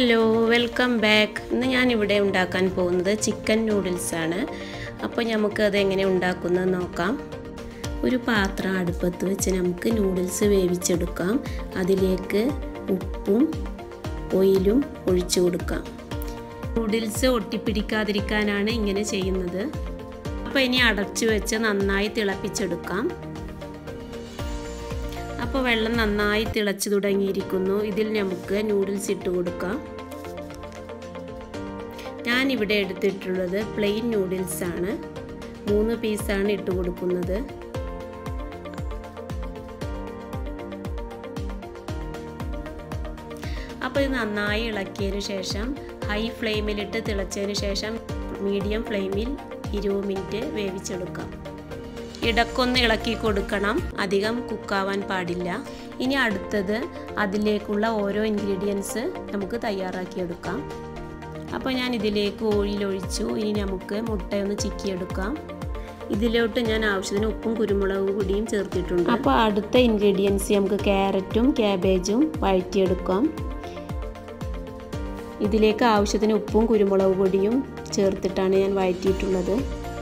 hello welcome back ഇന്ന് ഞാൻ ഇവിടെ ഉണ്ടാക്കാൻ പോകുന്നത് ചിക്കൻ നൂഡിൽസ് ആണ് അപ്പോൾ നമുക്ക് അത് എങ്ങനെ ഉണ്ടാക്കുന്നത് നോക്കാം ഒരു പാത്രം അടുപ്പത്ത് വെച്ച് നമുക്ക് നൂഡിൽസ് വേവിച്ചെടുക്കാം അതിലേക്ക് ഉപ്പും ഓയിലും ഒഴിച്ചു കൊടുക്കാം നൂഡിൽസ് ഒട്ടിപ്പിടിക്കാതിരിക്കാനാണ് ഇങ്ങനെ ചെയ്യുന്നത് അപ്പോൾ ഇനി അടച്ചു വെച്ച് നന്നായി തിളപ്പിച്ചെടുക്കാം അപ്പോൾ വെള്ളം നന്നായി തിളച്ചു തുടങ്ങിയിരിക്കുന്നു ഇതിൽ നമുക്ക് നൂഡിൽസ് ഇട്ട് കൊടുക്കാം ഞാൻ ഇവിടെ എടുത്തിട്ടുള്ളത് പ്ലെയിൻ നൂഡിൽസ് ആണ് മൂന്ന് പീസാണ് ഇട്ട് കൊടുക്കുന്നത് അപ്പോൾ ഇത് നന്നായി ഇളക്കിയതിന് ശേഷം ഹൈ ഫ്ലെയിമിലിട്ട് തിളച്ചതിന് ശേഷം മീഡിയം ഫ്ലെയിമിൽ ഇരുപത് മിനിറ്റ് വേവിച്ചെടുക്കാം ഇടക്കൊന്ന് ഇളക്കി കൊടുക്കണം അധികം കുക്കാവാൻ പാടില്ല ഇനി അടുത്തത് അതിലേക്കുള്ള ഓരോ ഇൻഗ്രീഡിയൻസ് നമുക്ക് തയ്യാറാക്കിയെടുക്കാം അപ്പോൾ ഞാൻ ഇതിലേക്ക് ഓയിൽ ഒഴിച്ചു ഇനി നമുക്ക് മുട്ടയൊന്ന് ചിക്കിയെടുക്കാം ഇതിലോട്ട് ഞാൻ ആവശ്യത്തിന് ഉപ്പും കുരുമുളകും പൊടിയും ചേർത്തിട്ടുണ്ട് അപ്പോൾ അടുത്ത ഇൻഗ്രീഡിയൻസ് നമുക്ക് ക്യാരറ്റും ക്യാബേജും വഴറ്റിയെടുക്കാം ഇതിലേക്ക് ആവശ്യത്തിന് ഉപ്പും കുരുമുളക് പൊടിയും ചേർത്തിട്ടാണ് ഞാൻ വഴറ്റിയിട്ടുള്ളത്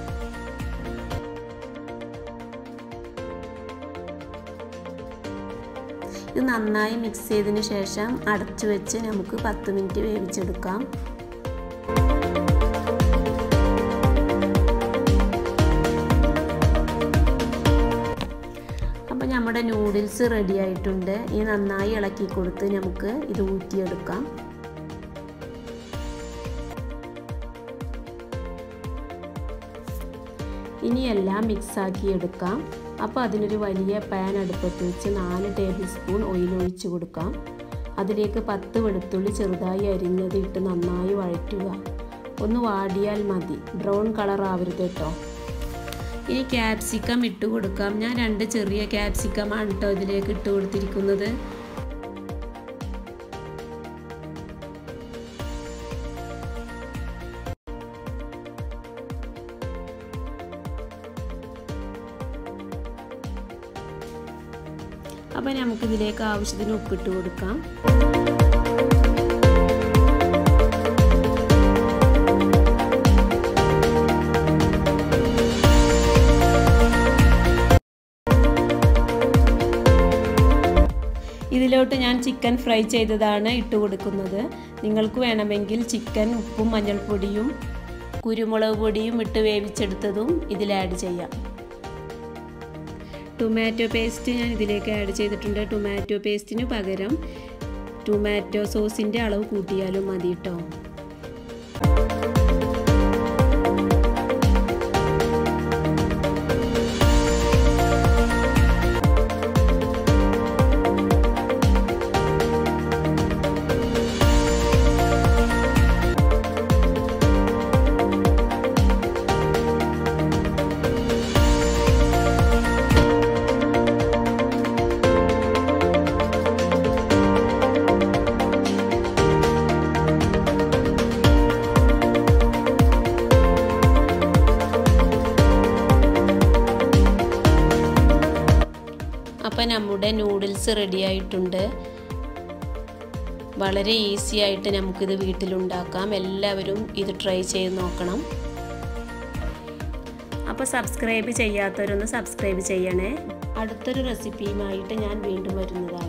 ഇത് നന്നായി മിക്സ് ചെയ്തതിന് ശേഷം അടച്ചു വെച്ച് നമുക്ക് പത്ത് മിനിറ്റ് വേവിച്ചെടുക്കാം അപ്പോൾ നമ്മുടെ നൂഡിൽസ് റെഡി ആയിട്ടുണ്ട് ഈ നന്നായി ഇളക്കി കൊടുത്ത് നമുക്ക് ഇത് ഊറ്റിയെടുക്കാം ഇനി എല്ലാം മിക്സാക്കി എടുക്കാം അപ്പോൾ അതിനൊരു വലിയ പാൻ അടുപ്പത്ത് വെച്ച് നാല് ടേബിൾ സ്പൂൺ ഓയിൽ ഒഴിച്ചു കൊടുക്കാം അതിലേക്ക് പത്ത് വെളുത്തുള്ളി ചെറുതായി അരിഞ്ഞത് ഇട്ട് നന്നായി വഴറ്റുക ഒന്ന് വാടിയാൽ മതി ബ്രൗൺ കളർ ആവരുത് കേട്ടോ ഇനി ക്യാപ്സിക്കം ഇട്ട് കൊടുക്കാം ഞാൻ രണ്ട് ചെറിയ ക്യാപ്സിക്കമാണ് കേട്ടോ ഇതിലേക്ക് ഇട്ട് കൊടുത്തിരിക്കുന്നത് അപ്പോൾ നമുക്കിതിലേക്ക് ആവശ്യത്തിന് ഉപ്പിട്ട് കൊടുക്കാം ഇതിലോട്ട് ഞാൻ ചിക്കൻ ഫ്രൈ ചെയ്തതാണ് ഇട്ട് കൊടുക്കുന്നത് നിങ്ങൾക്ക് വേണമെങ്കിൽ ചിക്കൻ ഉപ്പും മഞ്ഞൾപ്പൊടിയും കുരുമുളക് പൊടിയും ഇട്ട് വേവിച്ചെടുത്തതും ഇതിൽ ആഡ് ചെയ്യാം ടൊമാറ്റോ പേസ്റ്റ് ഞാൻ ഇതിലേക്ക് ആഡ് ചെയ്തിട്ടുണ്ട് ടൊമാറ്റോ പേസ്റ്റിന് പകരം ടൊമാറ്റോ സോസിൻ്റെ അളവ് കൂട്ടിയാലും മതി കേട്ടോ അപ്പോൾ നമ്മുടെ നൂഡിൽസ് റെഡി ആയിട്ടുണ്ട് വളരെ ഈസി ആയിട്ട് നമുക്കിത് വീട്ടിലുണ്ടാക്കാം എല്ലാവരും ഇത് ട്രൈ ചെയ്ത് നോക്കണം അപ്പോൾ സബ്സ്ക്രൈബ് ചെയ്യാത്തവരൊന്ന് സബ്സ്ക്രൈബ് ചെയ്യണേ അടുത്തൊരു റെസിപ്പിയുമായിട്ട് ഞാൻ വീണ്ടും വരുന്നതാണ്